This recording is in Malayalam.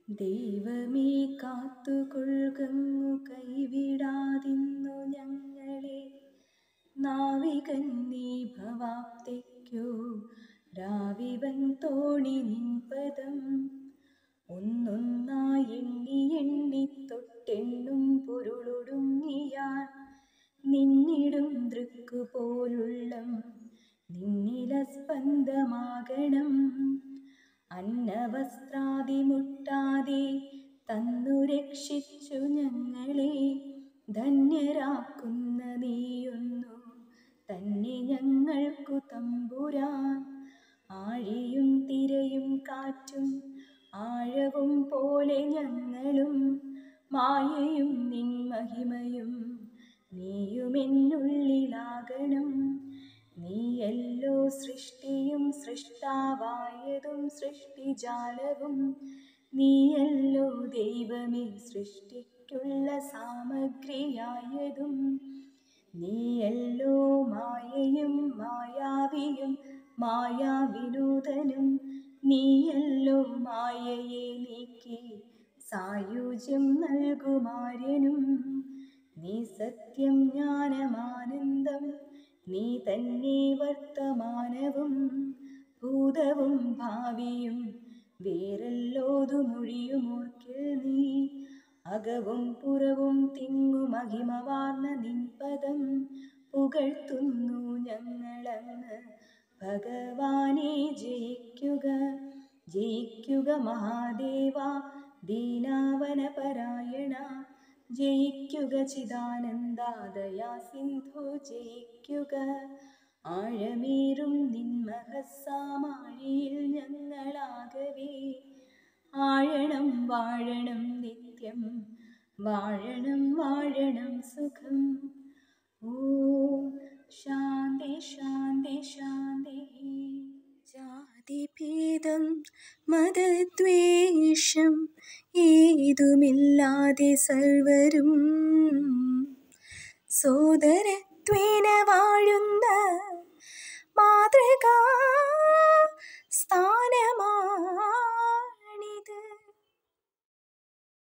ദൈവമേ കാത്തുകൊള്ളുകങ്ങു കൈവിടാതിന്നു ഞങ്ങളെ നാവികൻ നീ ഭവാപ്തിക്കോ രാവിവൻ തോണി നിൻപദം ഒന്നൊന്നായി എണ്ണി എണ്ണി തൊട്ടെണ്ണും പൊരുളൊടുങ്ങിയാൽ നിന്നിടും ദൃക്കു പോലുള്ളം നിന്നില സ്പന്ദമാകണം അന്നവസ്ത്രാദി മുട്ടാതെ തന്നു രക്ഷിച്ചു ഞങ്ങളെ ധന്യരാക്കുന്ന നീയൊന്നു തന്നെ ഞങ്ങൾക്കു തമ്പുരാൻ ആഴിയും തിരയും കാറ്റും ആഴവും പോലെ ഞങ്ങളും മായയും നിൻ മഹിമയും നീയുമെന്നുള്ളിലാകണം നീയല്ലോ സൃഷ്ടിയും സൃഷ്ടാവായതും സൃഷ്ടിജാലവും നീയല്ലോ ദൈവമേ സൃഷ്ടിക്കുള്ള സാമഗ്രിയായതും നീയല്ലോ മായയും മായാവിയും മായാവിനൂതനും നീയല്ലോ മായയെ നീക്കി സായുജ്യം നൽകുമാര്യനും നീ സത്യം ജ്ഞാനമാനന്ദം നീ തന്നെ വർത്തമാനവും ഭൂതവും ഭാവിയും വേറെല്ലോതുമൊഴിയുമോർക്കിൽ നീ അകവും പുറവും തിങ്ങു മഹിമവാർന്ന നിൻപദം പുകഴ്ത്തുന്നു ഞങ്ങളങ്ങ് ഭഗവാനെ ജയിക്കുക ജയിക്കുക മഹാദേവ ദീനാവനപരായണ ജയിക്കുക ചിദാനന്ദാദയാ സിന്ധു ജയിക്കുക ആഴമേറും നിന്മഹസാമാഴിയിൽ ഞങ്ങളാകവേ ആഴണം വാഴണം നിത്യം വാഴണം വാഴണം സുഖം ഓം ശാന്തി ശാന്തി ശാന്തി ജാതിഭേദം മതദ്വേഷം ഏതുമില്ലാതെ സർവരും സോദരത്വേന വാഴുന്ന